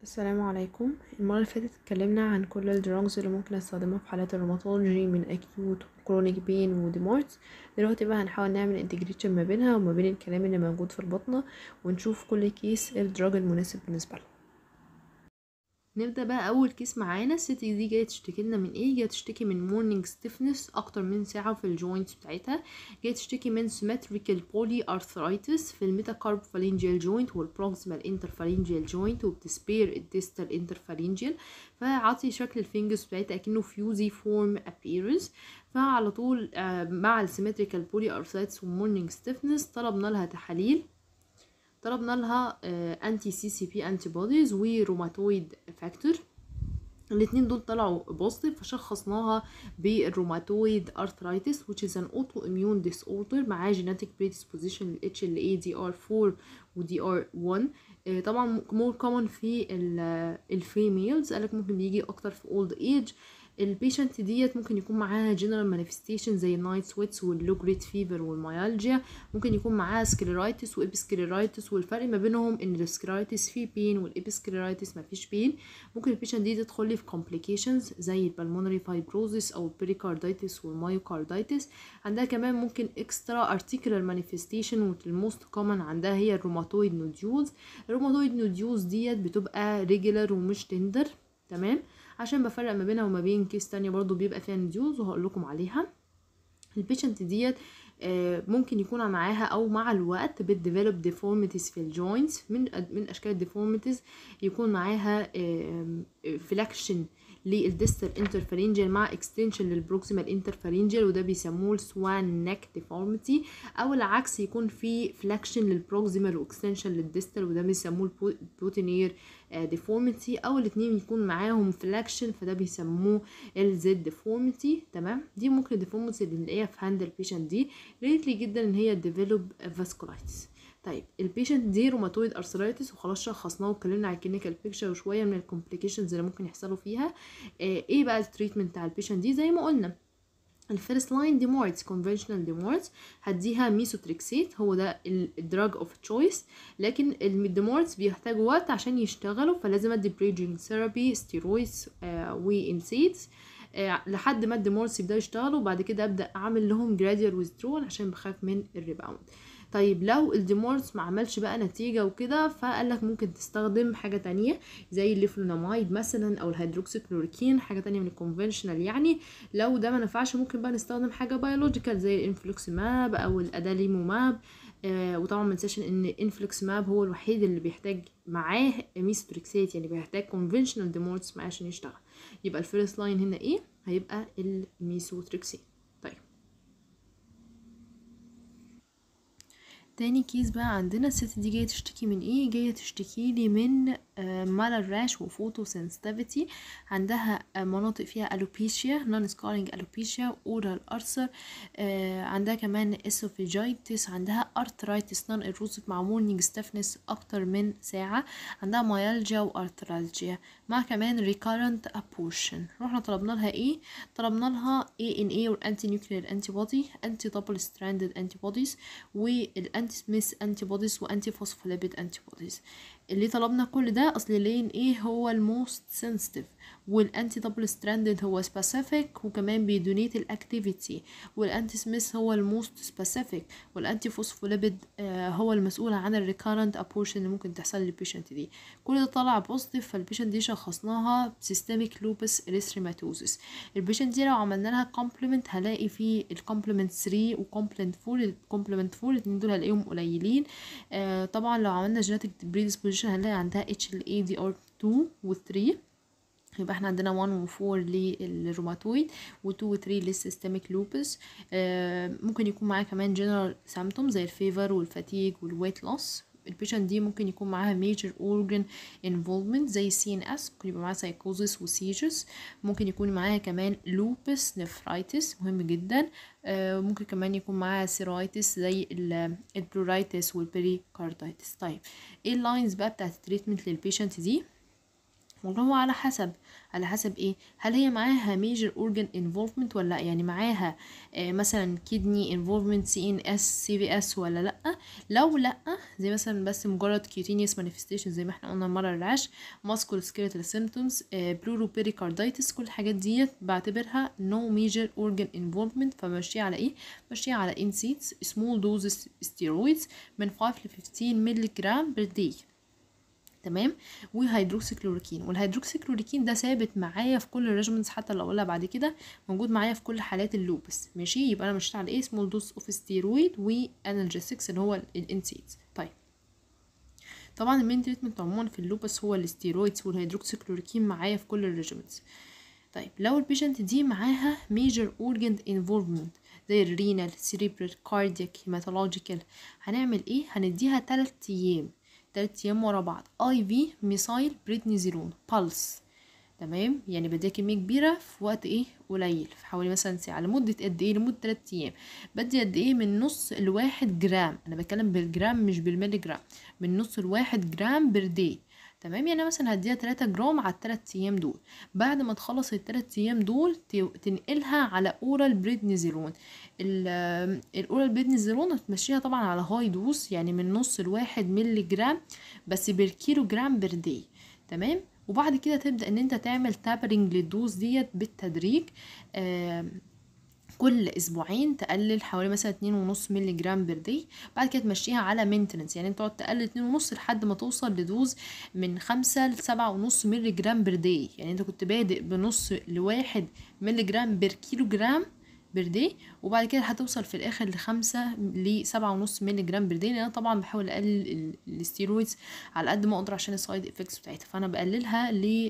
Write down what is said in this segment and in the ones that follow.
السلام عليكم المرة اللي فاتت اتكلمنا عن كل الدراجز اللي ممكن استخدمها في حالات الروماتولوجي من اكيوت وكرونيك بين وديمارتس دلوقتي بقى هنحاول نعمل انتجريشن ما بينها وما بين الكلام اللي موجود في البطنة ونشوف كل كيس ايه الدراج المناسب بالنسبة لها نبدا بقى اول كيس معانا الست دي جايه تشتكي لنا من ايه جايه تشتكي من مورنينج ستيفنس اكتر من ساعه في الجوينتس بتاعتها جايه تشتكي من سيمتريكال بولي ارثرايتس في الميتاكارب فالينجيال جوينت والبروكسيمال انترفالينجيال جوينت وبتسبير الديستال انترفالينجيال فعطي شكل الفينجرز بتاعتها اكنه فيوزي فورم ابيرنس فعلى طول مع السيمتريكال بولي ارثرايتس ومورنينج ستيفنس طلبنا لها تحاليل طلبنا لها انتي سي سي بي انتي بوديز وروماتويد فاكتور الاثنين دول طلعوا بوزيتيف فشخصناها بالروماتويد ارثرايتس which is an autoimmune disorder معاه genetic predisposition لل HLA DR4 و DR1 طبعا more common في الفيميلز قالك ممكن بيجي اكتر في old age البيشنت ديت ممكن يكون معاها جنرال مانيفستيشن زي النايت سويتس واللو جريد فيفر والميالجيا ممكن يكون معاها سكليرايتس وابسكليرايتس والفرق ما بينهم ان السكليرايتس فيه بين والابسكليرايتس ما فيش بين ممكن البيشنت دي تدخل لي في كومبليكيشنز زي البلمونري فايبروزيس او البريكاردايتس والمايوكاردايتس عندها كمان ممكن اكسترا ارتيكولار مانيفستيشن والموست كومن عندها هي الروماتويد نوديولز الروماتويد نوديولز ديت بتبقى ريجولار ومش تندر تمام عشان بفرق ما بينها وما بين كيس تانية برضو بيبقى فيها نديوز وهقول لكم عليها البيشنت ديت ممكن يكون معاها او مع الوقت بتديفلوب ديفورميتيز في الجوينتس من من اشكال الديفورميتيز يكون معاها فلاكشن للديستال انترفرنجل مع اكستنشن للبروكسيمال انترفرنجل وده بيسموه السوان نيك ديفورميتي او العكس يكون في فلاكشن للبروكسيمال واكستنشن للديستال وده بيسموه البوتينير ديفورميتي او الاثنين يكون معاهم فلاكشن فده بيسموه الزد ديفورميتي تمام دي ممكن الديفورميتي اللي نلاقيها في هاند البيشنت دي ريتلي جدا ان هي ديفلوب فاسكولايتس طيب البيشنت دي روماتويد ارثرايتس وخلاص شخصناه واتكلمنا على الكلينيكال بيكتشر وشويه من الكومبليكيشنز اللي ممكن يحصلوا فيها ايه بقى التريتمنت بتاع البيشنت دي زي ما قلنا الفيرست لاين ديمورتس كونفنشنال ديمورتس هديها ميسوتريكسيت هو ده الدراج اوف تشويس لكن الديمورتس بيحتاجوا وقت عشان يشتغلوا فلازم ادي بريدجنج ثيرابي ستيرويدز آه وانسيدز آه لحد ما الديمورتس يبداوا يشتغلوا وبعد كده ابدا اعمل لهم جراديال ويزدرول عشان بخاف من الريباوند طيب لو الديمورس ما عملش بقى نتيجه وكده فقال لك ممكن تستخدم حاجه تانية زي الليفلونامايد مثلا او الهيدروكسيكلوريكين حاجه تانية من الكونفنشنال يعني لو ده ما نفعش ممكن بقى نستخدم حاجه بيولوجيكال زي الانفلوكسيماب او الاداليموماب آه وطبعا ما ننساش ان الانفلوكسيماب هو الوحيد اللي بيحتاج معاه ميستريكسات يعني بيحتاج كونفنشنال ديمورس معاه عشان يشتغل يبقى الفيرست لاين هنا ايه هيبقى الميسوتريكسين تاني كيس بقى عندنا الست دي جايه تشتكي من ايه جايه تشتكي لي من مالر راش وفوتو سنسيتيفيتي عندها مناطق فيها الوبيشيا نون سكارينج الوبيشيا اورال ارثر عندها كمان اسوفيجايتس عندها ارثرايتس نون ايروسيف مع مورنينج ستيفنس اكتر من ساعه عندها مايالجيا وارثرالجيا مع كمان ريكارنت ابورشن رحنا طلبنا لها ايه طلبنا لها اي ان اي والانتي نيوكليير انتي بودي انتي دبل ستراندد انتي بوديز والانتي سميث انتي بوديز وانتي فوسفوليبيد انتي بوديز اللي طلبنا كل ده اصل لين ايه هو الموست سنسيتيف والانتي دبل ستراندد هو سبيسيفيك وكمان بيدونيت الاكتيفيتي والانتي سميث هو الموست سبيسيفيك والانتي فوسفوليبيد آه هو المسؤول عن الريكارنت ابورشن اللي ممكن تحصل للبيشنت دي كل ده طلع بوزيتيف فالبيشنت دي شخصناها سيستميك لوبس اريثريماتوزس البيشنت دي لو عملنا لها كومبلمنت هلاقي في الكومبلمنت 3 وكومبلمنت 4 الكومبلمنت 4 الاثنين دول هلاقيهم قليلين آه طبعا لو عملنا جينيتك بريدisposition هنلاقي عندها اتش ال اي دي ار 2 و 3 يبقى احنا عندنا 1 و 4 للروماتويد و 2 و 3 للسيستميك لوبس آه ممكن يكون معاها كمان جنرال سيمبتوم زي الفيفر والفاتيج والويت لوس البيشنت دي ممكن يكون معاها major organ involvement زي السي ان اس ممكن يبقى معاها psychosis وسيجرز ممكن يكون معاها كمان lupus nephritis مهم جدا آه ممكن كمان يكون معاها سيرايتس زي البلورايتس والبريكاردايتس طيب ايه اللاينز بقى بتاعت التريتمنت للبيشنت دي والله هو على حسب على حسب ايه هل هي معاها major organ involvement ولا لا يعني معاها آه مثلا kidney involvement CNS CVS ولا لا لو لا زي مثلا بس مجرد cutaneous manifestation زي ما احنا قلنا المره اللي عاش musculoskeletal symptoms آه pleuropericarditis كل الحاجات ديت بعتبرها no major organ involvement فبمشيها على ايه بمشيها على NSAIDs small doses steroids من 5 ل 15 مللي جرام per day تمام وهيدروكسيكلوريكين والهيدروكسيكلوريكين ده ثابت معايا في كل الريجمنتس حتى لو اقولها بعد كده موجود معايا في كل حالات اللوبس ماشي يبقى انا مشيت على ايه سمول دوز اوف ستيرويد وانالجيسكس اللي هو الانسيدز طيب طبعا المين تريتمنت عموما في اللوبس هو الستيرويدز والهيدروكسيكلوريكين معايا في كل الريجمنتس طيب لو البيشنت دي معاها major organ involvement زي الرينال سيريبرال كاردياك هيماتولوجيكال هنعمل ايه هنديها 3 ايام تلات ايام ورا بعض اي في ميسايل بريدنيزيلون بالس تمام يعني بديها كميه كبيره في وقت ايه قليل في حوالي مثلا ساعه لمده قد ايه لمده 3 ايام بدي قد ايه من نص لواحد جرام انا بتكلم بالجرام مش بالملي جرام من نص لواحد جرام بير داي تمام يعني مثلا هديها 3 جرام على التلات ايام دول بعد ما تخلص التلات ايام دول تنقلها على اورال بريدنيزيلون الاورال بريدنيزيلون هتمشيها طبعا على هاي دوز يعني من نص لواحد ملي جرام بس بالكيلو جرام بير داي تمام وبعد كده تبدا ان انت تعمل تابرنج للدوز ديت بالتدريج آه كل اسبوعين تقلل حوالي مثلا اتنين ونص مللي جرام بير داي بعد كده تمشيها على مينتننس يعني انت تقعد تقلل اتنين ونص لحد ما توصل لدوز من خمسة لسبعة ونص مللي جرام بير داي يعني انت كنت بادئ بنص لواحد مللي جرام بير كيلو جرام بير داي وبعد كده هتوصل في الاخر لخمسة لسبعة ونص مللي جرام بير داي لان انا طبعا بحاول اقلل الستيرويدز على قد ما اقدر عشان السايد افكتس بتاعتها فانا بقللها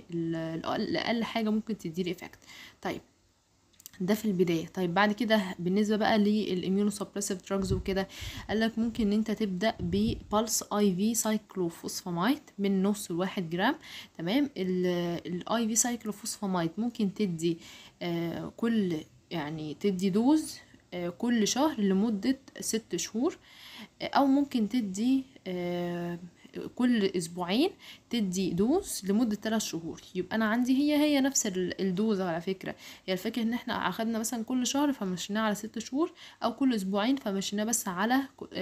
لاقل حاجه ممكن تديلي افكت طيب ده في البدايه طيب بعد كده بالنسبه بقى للاميونو سبريسيف دراجز وكده قال لك ممكن ان انت تبدا ببلس اي في سايكلوفوسفامايد من نص لواحد جرام تمام الاي في سايكلوفوسفامايد ممكن تدي آه كل يعني تدي دوز آه كل شهر لمده ست شهور آه او ممكن تدي آه كل اسبوعين تدي دوز لمده 3 شهور يبقى انا عندي هي هي نفس الدوز على فكره هي الفكره ان احنا اخدنا مثلا كل شهر فمشيناه على 6 شهور او كل اسبوعين فمشيناه بس على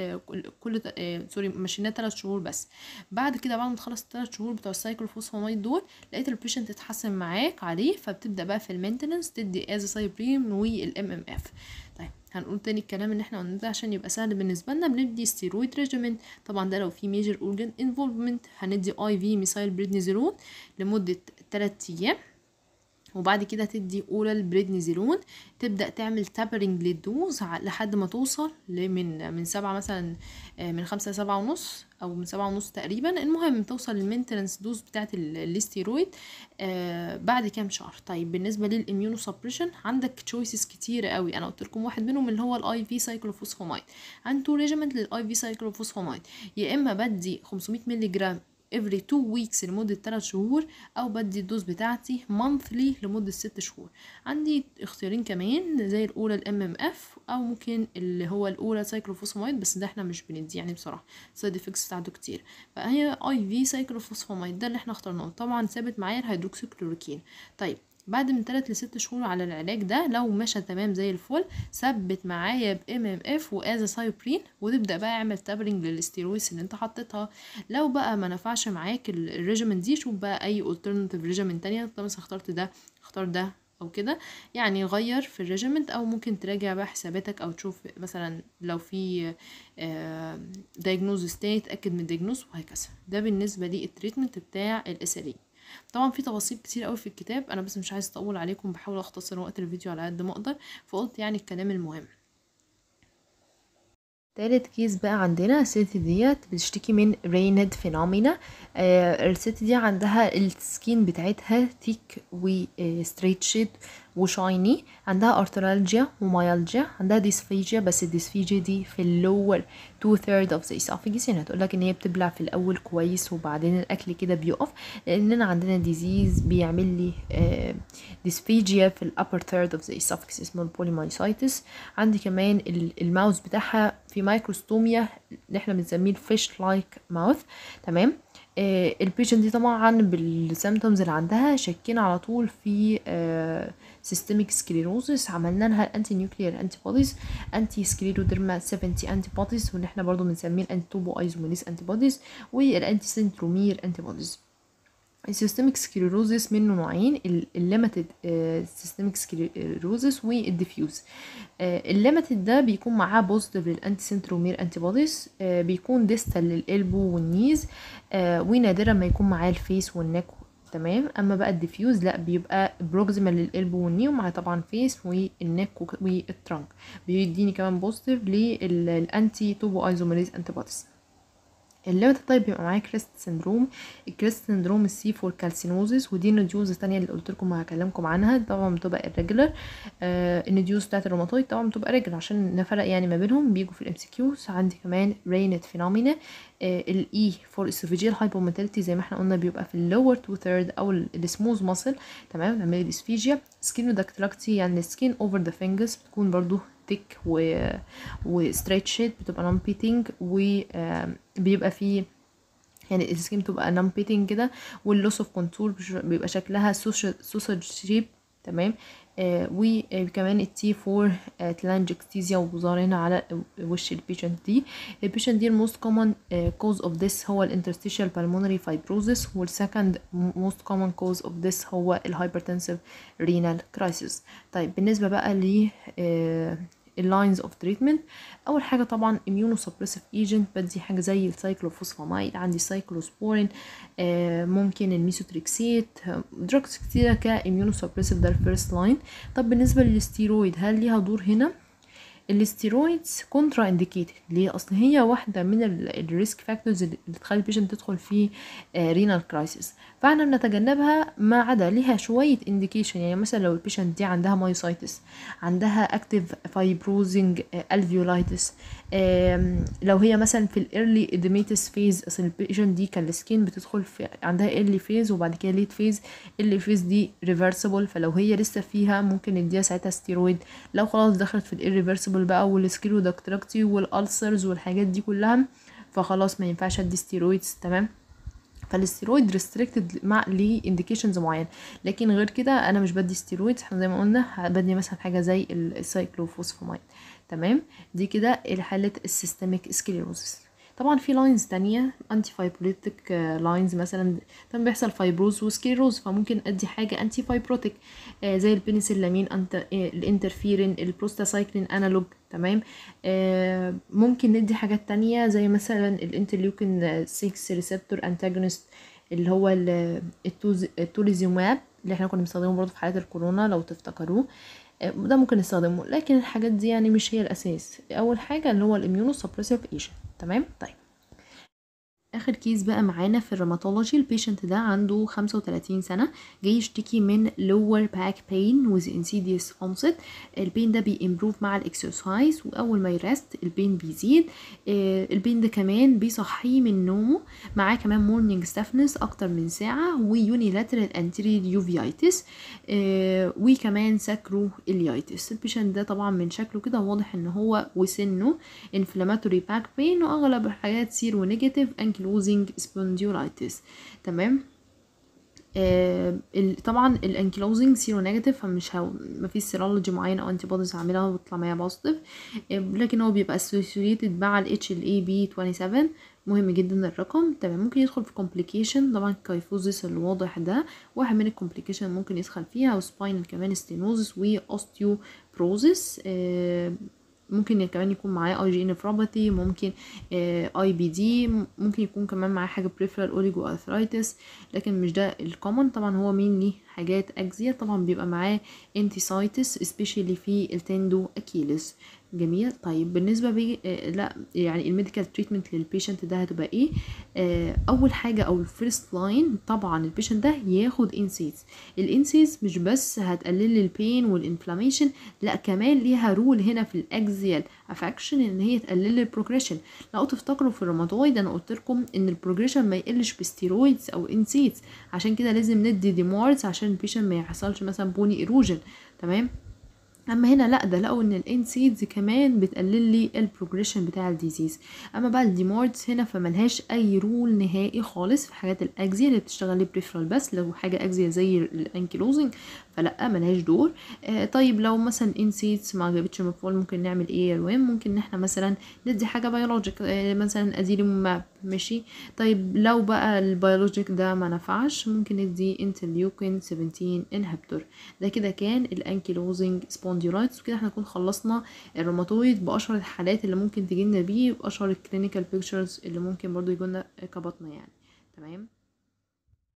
كل سوري مشيناه 3 شهور بس بعد كده بعد ما تخلص الثلاث شهور بتوع السايكلوفوسفاميد دول لقيت البيشنت اتحسن معاك عليه فبتبدا بقى في المينتننس تدي ازاسايبرين والام ام اف طيب هنقول تاني الكلام اللي احنا قلناه ده عشان يبقى سهل بالنسبه لنا بندي ستيرويد ريجيمنت طبعا ده لو في ميجر اورجان انفولفمنت هندي اي في ميسايل بريدنيزولون لمده 3 ايام وبعد كده تدي اورال بريدنيزولون تبدا تعمل تابرنج للدوز لحد ما توصل من من سبعة مثلا من خمسة لسبعة ونص او من سبعة ونص تقريبا المهم توصل للمينتنس دوز بتاعت الاستيرويد آه بعد كام شهر طيب بالنسبه للاميونو سبريشن عندك تشويسز كتير قوي انا قلت لكم واحد منهم اللي هو الاي في سايكلوفوسفامايد عندي تو ريجيمنت للاي في سايكلوفوسفامايد يا اما بدي 500 مللي جرام every two weeks لمدة 3 شهور أو بدي الدوز بتاعتي monthly لمدة 6 شهور عندي اختيارين كمان زي الأولى الام ام اف أو ممكن اللي هو الأولى سايكلوفوسفاميد بس ده احنا مش بندي يعني بصراحة سايد افكتس بتاعته كتير فهي اي في سايكلوفوسفاميد ده اللي احنا اخترناه طبعا ثابت معايا الهيدروكسيكلوريكين طيب بعد من 3 ل 6 شهور على العلاج ده لو مشى تمام زي الفل ثبت معايا بام ام اف وازاسايبرين وتبدا بقى اعمل تابرنج للستيرويدز اللي انت حطيتها لو بقى ما نفعش معاك الريجيمنت دي شوف بقى اي الترناتيف ريجيمنت تانية انت مثلا اخترت ده اختار ده او كده يعني غير في الريجيمنت او ممكن تراجع بقى حساباتك او تشوف مثلا لو في دايجنوز تاني تاكد من الدايجنوز وهكذا ده بالنسبه للتريتمنت بتاع الاساليب طبعا في تفاصيل كتير قوي في الكتاب انا بس مش عايز اطول عليكم بحاول اختصر وقت الفيديو على قد ما اقدر فقلت يعني الكلام المهم تالت كيس بقى عندنا الست ديت بتشتكي من ريند فينومينا آه الست دي عندها السكين بتاعتها تيك وستريتشد وشايني عندها ارترالجيا ومايالجيا عندها ديسفيجيا بس الديسفيجيا دي في اللور تو ثيرد اوف ذا esophagus يعني هتقولك ان هي بتبلع في الاول كويس وبعدين الاكل كده بيقف لاننا عندنا ديزيز بيعمل لي ديسفيجيا في الابر ثيرد اوف ذا esophagus اسمه البوليمايسايتس عندي كمان الماوس بتاعها في مايكروستوميا اللي احنا بنسميه الفيش لايك ماوث تمام البيشنت دي طبعا بالسيمتومز اللي عندها شكينا على طول في سيستميك سكليروزس عملنا لها الانتي نيوكليير انتي بوديز انتي سكليروديرما 70 انتي بوديز واللي احنا برضو بنسميه الانتي توبو ايزومينيز انتي بوديز والانتي سنترومير انتي بوديز السيستميك سكليروزس منه نوعين الليمتد سيستميك سكليروزس والديفيوز الليمتد ده بيكون معاه بوزيتيف للانتي سنترومير انتي بوديز بيكون ديستال للقلبو والنيز آه ونادرا ما يكون معاه الفيس والنك تمام اما بقى الديفيوز لا بيبقى بروكسيمال للقلبو والني ومع طبعا فيس والنك والترانك بيديني كمان بوزيتيف للانتي توبو ايزوميريز انتي بوديز الليمت طيب بيبقى معايا كريست سندروم الكريست سندروم السي فور كالسينوزيس ودي النديوز الثانيه اللي قلت لكم هكلمكم عنها طبعا بتبقى الريجولر آه النديوز بتاعت الروماتويد طبعا بتبقى ريجولر عشان نفرق يعني ما بينهم بيجوا في الام سي كيوز عندي كمان رينت فينومينا آه الاي فور اسوفيجيال هايبوميتاليتي زي ما احنا قلنا بيبقى في اللور تو ثيرد او السموز ماسل تمام نعمل ديسفيجيا سكينوداكتيلاكتي يعني السكين اوفر ذا فينجرز بتكون برضو تيك و وستريت شيد بتبقى نون بيتنج وبيبقى فيه يعني السكين بتبقى نون بيتنج كده واللوس اوف كونتور بيبقى شكلها سوسج شيب تمام آه وكمان التي فور تلانجكتيزيا وظاهرين على وش البيشنت دي البيشنت دي الموست كومن كوز اوف ذس هو الانترستيشال بالمونري فايبروزس والسكند موست كومن كوز اوف ذس هو الهايبرتنسيف رينال كرايسيس طيب بالنسبه بقى ل آه اللاينز اوف تريتمنت اول حاجه طبعا اميونو سبريسيف ايجنت بدي حاجه زي السايكلوفوسفامايد عندي سايكلوسبورين آه ممكن الميسوتريكسيت دراجز كتيره كاميونو سبريسيف ده الفيرست لاين طب بالنسبه للستيرويد هل ليها دور هنا الاستيرويدز كونترا انديكيتد ليه اصل هي واحده من الريسك فاكتورز اللي تخلي البيشنت تدخل في رينال كرايسيس فاحنا بنتجنبها ما عدا ليها شويه انديكيشن يعني مثلا لو البيشنت دي عندها مايوسايتس عندها اكتيف فايبروزنج الفيولايتس لو هي مثلا في الايرلي اديميتس فيز اصل البيشنت دي كان السكين بتدخل في عندها ايرلي فيز وبعد كده ليت فيز اللي فيز دي ريفرسبل فلو هي لسه فيها ممكن نديها ساعتها ستيرويد لو خلاص دخلت في الايريفرسبل بقى والسكيروداكتراكتي والالسرز والحاجات دي كلها فخلاص ما ينفعش ادي ستيرويدز تمام فالستيرويد ريستريكتد مع ليه انديكيشنز معين لكن غير كده انا مش بدي ستيرويدز احنا زي ما قلنا بدي مثلا حاجه زي السايكلوفوسفامايد تمام دي كده حاله السيستميك سكليروزس طبعا في لاينز تانية انتي فايبروتيك لاينز مثلا طبعا بيحصل فايبروز وسكليروز فممكن ادي حاجه انتي فايبروتيك آه زي البنسلامين انت آه الانترفيرين البروستاسايكلين انالوج تمام آه ممكن ندي حاجات تانية زي مثلا الانترليوكين 6 ريسبتور انتاجونست اللي هو التوليزيوماب اللي احنا كنا بنستخدمه برضه في حالات الكورونا لو تفتكروه ده ممكن نستخدمه لكن الحاجات دي يعني مش هي الاساس اول حاجه اللي هو الاميونو سبريسيف ايجنت تمام طيب اخر كيس بقى معانا في الروماتولوجي البيشنت ده عنده 35 سنه جاي يشتكي من lower back pain with insidious onset البين ده بيمبروف مع الاكسرسايز واول ما يرست البين بيزيد آه البين ده كمان بيصحيه من نومه معاه كمان مورنينج ستافنس اكتر من ساعه ويونيلاترال انتيريور يوفيايتس آه وكمان ساكرو اليايتس البيشنت ده طبعا من شكله كده واضح ان هو وسنه انفلاماتوري باك بين واغلب الحاجات سيرو نيجاتيف انكلوزنج سبونديولايتس تمام آه طبعا الانكلوزنج سيرو نيجاتيف فمش هو مفيش سيرولوجي معين او انتي بوديز هعملها وتطلع معايا بوزيتيف آه لكن هو بيبقى اسوسييتد مع الاتش ال اي بي 27 مهم جدا الرقم تمام ممكن يدخل في كومبليكيشن طبعا كايفوزيس الواضح ده واحد من الكومبليكيشن ممكن يدخل فيها وسباينال كمان ستينوزس واوستيوبروزيس آه ممكن كمان يكون معاه اي جي نفروباثي ممكن اي بي دي ممكن يكون كمان معاه حاجه بريفرال اوليجو ارثرايتس لكن مش ده الكومن طبعا هو مين حاجات اجزيه طبعا بيبقى معاه انتيسايتس سبيشالي في التندو اكيلس جميل طيب بالنسبه بي آه لا يعني الميديكال تريتمنت للبيشنت ده هتبقى ايه آه اول حاجه او الفيرست لاين طبعا البيشنت ده ياخد انسيز الانسيز مش بس هتقلل البين والانفلاميشن لا كمان ليها رول هنا في الاكزيال افكشن ان هي تقلل البروجريشن لو تفتكروا في الروماتويد انا قلت لكم ان البروجريشن ما يقلش بستيرويدز او انسيدز عشان كده لازم ندي ديمارز عشان البيشنت ما يحصلش مثلا بوني ايروجن تمام اما هنا لا ده لقوا ان الانسيدز كمان بتقلل لي البروجريشن بتاع الديزيز اما بقى الديماردز هنا فملهاش اي رول نهائي خالص في حاجات الاجزيا اللي بتشتغل لي بريفرال بس لو حاجه اجزيا زي الانكيلوزنج فلا ملهاش دور آه طيب لو مثلا انسيدز ما جابتش مفعول ممكن نعمل ايه يا روان ممكن ان احنا مثلا ندي حاجه بيولوجيك آه مثلا اديليماب ماشي طيب لو بقى البيولوجيك ده ما نفعش ممكن ندي انترليوكين 17 انهبتور ده كده كان الانكيلوزنج سبونديولايتس وكده احنا نكون خلصنا الروماتويد باشهر الحالات اللي ممكن تجيلنا بيه باشهر الكلينيكال بيكتشرز اللي ممكن برضو يجولنا كبطنه يعني تمام